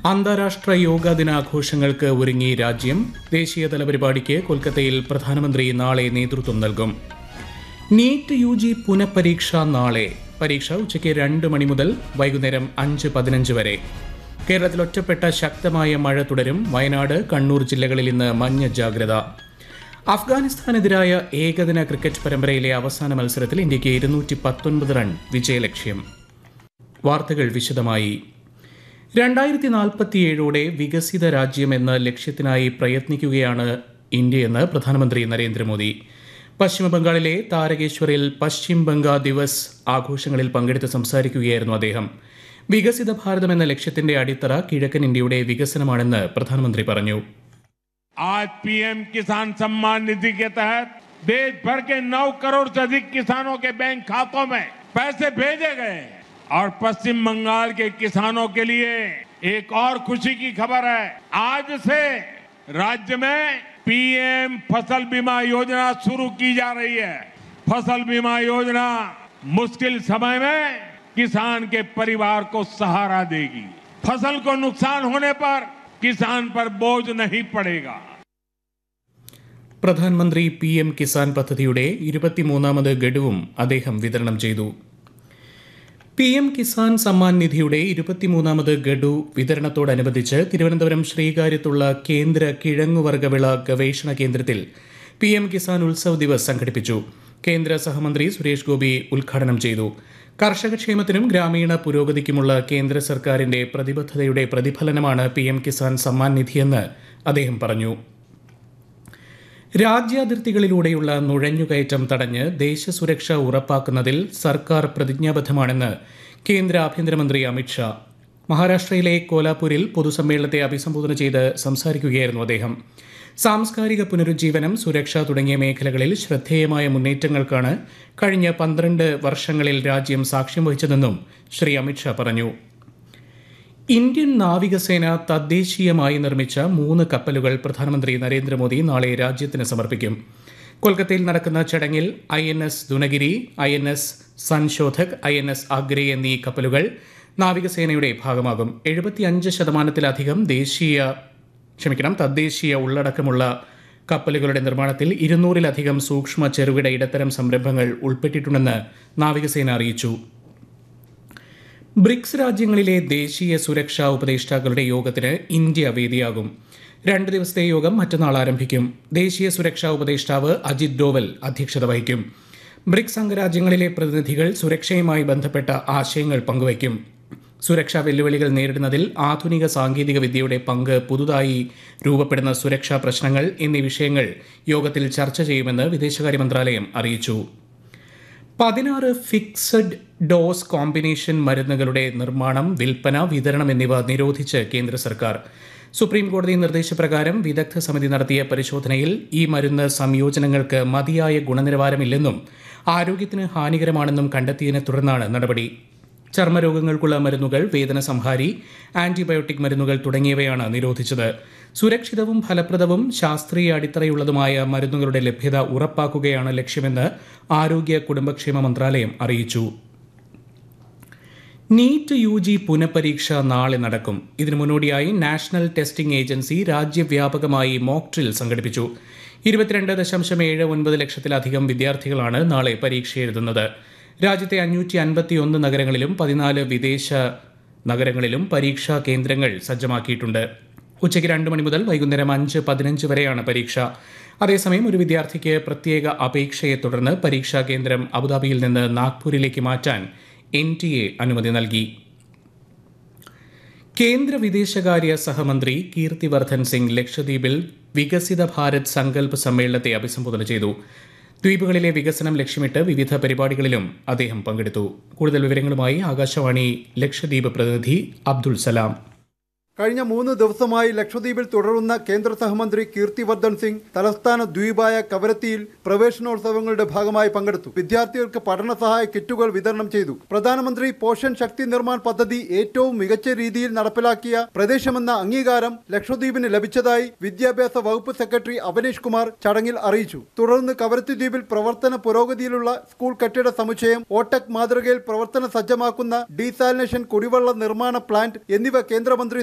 അന്താരാഷ്ട്ര യോഗാ ദിനാഘോഷങ്ങൾക്ക് ഒരുങ്ങി രാജ്യം ദേശീയതല പരിപാടിക്ക് കൊൽക്കത്തയിൽ പ്രധാനമന്ത്രി നാളെ നേതൃത്വം നൽകും നീറ്റ് യു ജി പുനഃപരീക്ഷ നാളെ പരീക്ഷ ഉച്ചയ്ക്ക് രണ്ട് മണി മുതൽ വൈകുന്നേരം അഞ്ച് പതിനഞ്ച് വരെ കേരളത്തിൽ ഒറ്റപ്പെട്ട ശക്തമായ മഴ തുടരും വയനാട് കണ്ണൂർ ജില്ലകളിൽ ഇന്ന് മഞ്ഞ ജാഗ്രത അഫ്ഗാനിസ്ഥാനെതിരായ ഏകദിന ക്രിക്കറ്റ് പരമ്പരയിലെ അവസാന മത്സരത്തിൽ ഇന്ത്യയ്ക്ക് ഇരുന്നൂറ്റി പത്തൊൻപത് റൺ വിജയലക്ഷ്യം വാർത്തകൾ വിശദമായി രണ്ടായിരത്തി നാൽപ്പത്തിയേഴോടെ വികസിത രാജ്യം എന്ന ലക്ഷ്യത്തിനായി പ്രയത്നിക്കുകയാണ് ഇന്ത്യയെന്ന് പ്രധാനമന്ത്രി നരേന്ദ്രമോദി പശ്ചിമ ബംഗാളിലെ താരകേശ്വറിൽ പശ്ചിം ബംഗാ ദിവസ് ആഘോഷങ്ങളിൽ പങ്കെടുത്ത് സംസാരിക്കുകയായിരുന്നു അദ്ദേഹം വികസിത ഭാരതം എന്ന ലക്ഷ്യത്തിന്റെ അടിത്തറ കിഴക്കൻ ഇന്ത്യയുടെ വികസനമാണെന്ന് പ്രധാനമന്ത്രി പറഞ്ഞു आज पीएम किसान सम्मान निधि के तहत देश भर के 9 करोड़ से अधिक किसानों के बैंक खातों में पैसे भेजे गए हैं और पश्चिम बंगाल के किसानों के लिए एक और खुशी की खबर है आज से राज्य में पीएम फसल बीमा योजना शुरू की जा रही है फसल बीमा योजना मुश्किल समय में किसान के परिवार को सहारा देगी फसल को नुकसान होने पर किसान पर बोझ नहीं पड़ेगा പ്രധാനമന്ത്രി പി എം കിസാൻ പദ്ധതിയുടെ ഇരുപത്തിമൂന്നാമത് ഗഡുവും അദ്ദേഹം വിതരണം ചെയ്തു പി എം കിസാൻ സമ്മാൻ നിധിയുടെ ഇരുപത്തിമൂന്നാമത് ഗഡു വിതരണത്തോടനുബന്ധിച്ച് തിരുവനന്തപുരം ശ്രീകാര്യത്തുള്ള കേന്ദ്ര കിഴങ്ങുവർഗവിള ഗവേഷണ കേന്ദ്രത്തിൽ പി എം കിസാൻ ഉത്സവ് ദിവസ് സംഘടിപ്പിച്ചു കേന്ദ്ര സഹമന്ത്രി സുരേഷ് ഗോപി ഉദ്ഘാടനം ചെയ്തു കർഷകക്ഷേമത്തിനും ഗ്രാമീണ പുരോഗതിക്കുമുള്ള കേന്ദ്ര സർക്കാരിന്റെ പ്രതിബദ്ധതയുടെ പ്രതിഫലനമാണ് പി എം കിസാൻ സമ്മാൻ നിധിയെന്ന് അദ്ദേഹം പറഞ്ഞു രാജ്യാതിർത്തികളിലൂടെയുള്ള നുഴഞ്ഞുകയറ്റം തടഞ്ഞ് ദേശസുരക്ഷ ഉറപ്പാക്കുന്നതിൽ സർക്കാർ പ്രതിജ്ഞാബദ്ധമാണെന്ന് കേന്ദ്ര ആഭ്യന്തരമന്ത്രി അമിത്ഷാ മഹാരാഷ്ട്രയിലെ കോലാപൂരിൽ പൊതുസമ്മേളനത്തെ അഭിസംബോധന ചെയ്ത് സംസാരിക്കുകയായിരുന്നു അദ്ദേഹം സാംസ്കാരിക പുനരുജ്ജീവനം സുരക്ഷ തുടങ്ങിയ മേഖലകളിൽ ശ്രദ്ധേയമായ മുന്നേറ്റങ്ങൾക്കാണ് കഴിഞ്ഞ പന്ത്രണ്ട് വർഷങ്ങളിൽ രാജ്യം സാക്ഷ്യം വഹിച്ചതെന്നും ശ്രീ അമിത്ഷാ പറഞ്ഞു ഇന്ത്യൻ നാവികസേന തദ്ദേശീയമായി നിർമ്മിച്ച മൂന്ന് കപ്പലുകൾ പ്രധാനമന്ത്രി നരേന്ദ്രമോദി നാളെ രാജ്യത്തിന് സമർപ്പിക്കും കൊൽക്കത്തയിൽ നടക്കുന്ന ചടങ്ങിൽ I N S Dunagiri I N S Sanshodhak I N S Agray എന്നീ കപ്പലുകൾ നാവികസേനയുടെ ഭാഗമാകും എഴുപത്തിയഞ്ച് ശതമാനത്തിലധികം ദേശീയ ക്ഷമിക്കണം തദ്ദേശീയ ഉള്ളടക്കമുള്ള കപ്പലുകളുടെ നിർമ്മാണത്തിൽ ഇരുന്നൂറിലധികം സൂക്ഷ്മ ചെറുകിട ഇടത്തരം സംരംഭങ്ങൾ ഉൾപ്പെട്ടിട്ടുണ്ടെന്ന് നാവികസേന അറിയിച്ചു ബ്രിക്സ് രാജ്യങ്ങളിലെ ദേശീയ സുരക്ഷാ ഉപദേഷ്ടാക്കളുടെ യോഗത്തിന് ഇന്ത്യ വേദിയാകും രണ്ട് ദിവസത്തെ യോഗം മറ്റന്നാൾ ആരംഭിക്കും ദേശീയ സുരക്ഷാ ഉപദേഷ്ടാവ് അജിത് ഡോവൽ അധ്യക്ഷത വഹിക്കും ബ്രിക്സ് അംഗരാജ്യങ്ങളിലെ പ്രതിനിധികൾ സുരക്ഷയുമായി ബന്ധപ്പെട്ട ആശയങ്ങൾ പങ്കുവയ്ക്കും സുരക്ഷാ വെല്ലുവിളികൾ നേരിടുന്നതിൽ ആധുനിക സാങ്കേതിക വിദ്യയുടെ പങ്ക് പുതുതായി രൂപപ്പെടുന്ന സുരക്ഷാ പ്രശ്നങ്ങൾ എന്നീ വിഷയങ്ങൾ യോഗത്തിൽ ചർച്ച ചെയ്യുമെന്ന് വിദേശകാര്യ മന്ത്രാലയം അറിയിച്ചു പതിനാറ് ഫിക്സഡ് ഡോസ് കോമ്പിനേഷൻ മരുന്നുകളുടെ നിർമ്മാണം വിൽപ്പന വിതരണം എന്നിവ നിരോധിച്ച് കേന്ദ്ര സർക്കാർ സുപ്രീം കോടതി നിർദ്ദേശപ്രകാരം വിദഗ്ധ സമിതി നടത്തിയ പരിശോധനയിൽ ഈ മരുന്ന് സംയോജനങ്ങൾക്ക് മതിയായ ഗുണനിലവാരമില്ലെന്നും ആരോഗ്യത്തിന് ഹാനികരമാണെന്നും കണ്ടെത്തിയതിനെ തുടർന്നാണ് നടപടി ചർമ്മരോഗങ്ങൾക്കുള്ള മരുന്നുകൾ വേദന സംഹാരി ആന്റിബയോട്ടിക് മരുന്നുകൾ തുടങ്ങിയവയാണ് നിരോധിച്ചത് സുരക്ഷിതവും ഫലപ്രദവും ശാസ്ത്രീയ അടിത്തറയുള്ളതുമായ മരുന്നുകളുടെ ലഭ്യത ഉറപ്പാക്കുകയാണ് ലക്ഷ്യമെന്ന് ആരോഗ്യ കുടുംബക്ഷേമ മന്ത്രാലയം അറിയിച്ചു നീറ്റ് യു ജി പുനഃപരീക്ഷ നാളെ നടക്കും ഇതിനു മുന്നോടിയായി നാഷണൽ ടെസ്റ്റിംഗ് ഏജൻസി രാജ്യവ്യാപകമായി മോക്ക് ഡ്രിൽ സംഘടിപ്പിച്ചു ഇരുപത്തിരണ്ട് ദശാംശം ഏഴ് ഒൻപത് ലക്ഷത്തിലധികം വിദ്യാർത്ഥികളാണ് നാളെ പരീക്ഷ എഴുതുന്നത് രാജ്യത്തെ അഞ്ഞൂറ്റി അൻപത്തിയൊന്ന് നഗരങ്ങളിലും പതിനാല് വിദേശ നഗരങ്ങളിലും പരീക്ഷാ കേന്ദ്രങ്ങൾ സജ്ജമാക്കിയിട്ടുണ്ട് ഉച്ചയ്ക്ക് രണ്ട് മണി മുതൽ വൈകുന്നേരം അഞ്ച് പതിനഞ്ച് വരെയാണ് പരീക്ഷ അതേസമയം ഒരു വിദ്യാർത്ഥിക്ക് പ്രത്യേക അപേക്ഷയെ തുടർന്ന് പരീക്ഷാ കേന്ദ്രം അബുദാബിയിൽ നിന്ന് നാഗ്പൂരിലേക്ക് മാറ്റാൻ എൻ ടി എ അനുമതി നൽകി കേന്ദ്ര വിദേശകാര്യ സഹമന്ത്രി കീർത്തിവർദ്ധൻ സിംഗ് ലക്ഷദ്വീപിൽ വികസിത ഭാരത് സങ്കല്പ് സമ്മേളനത്തെ അഭിസംബോധന ചെയ്തു ദ്വീപുകളിലെ വികസനം ലക്ഷ്യമിട്ട് വിവിധ പരിപാടികളിലും അദ്ദേഹം പങ്കെടുത്തു കൂടുതൽ വിവരങ്ങളുമായി ആകാശവാണി ലക്ഷദ്വീപ് പ്രതിനിധി അബ്ദുൾ സലാം കഴിഞ്ഞ മൂന്ന് ദിവസമായി ലക്ഷദ്വീപിൽ തുടരുന്ന കേന്ദ്ര സഹമന്ത്രി കീർത്തിവർദ്ധൻ സിംഗ് തലസ്ഥാന ദ്വീപായ കവരത്തിയിൽ പ്രവേശനോത്സവങ്ങളുടെ ഭാഗമായി പങ്കെടുത്തു വിദ്യാർത്ഥികൾക്ക് പഠന സഹായ കിറ്റുകൾ വിതരണം ചെയ്തു പ്രധാനമന്ത്രി പോഷൻ ശക്തി നിർമ്മാൺ പദ്ധതി ഏറ്റവും മികച്ച രീതിയിൽ നടപ്പിലാക്കിയ പ്രദേശമെന്ന അംഗീകാരം ലക്ഷദ്വീപിന് ലഭിച്ചതായി വിദ്യാഭ്യാസ വകുപ്പ് സെക്രട്ടറി അവനീഷ് കുമാർ ചടങ്ങിൽ അറിയിച്ചു തുടർന്ന് കവരത്തി ദ്വീപിൽ പ്രവർത്തന പുരോഗതിയിലുള്ള സ്കൂൾ കെട്ടിട സമുച്ചയം ഓട്ടക് മാതൃകയിൽ പ്രവർത്തന സജ്ജമാക്കുന്ന ഡീസാലിനേഷൻ കുടിവെള്ള നിർമ്മാണ പ്ലാന്റ് എന്നിവ കേന്ദ്രമന്ത്രി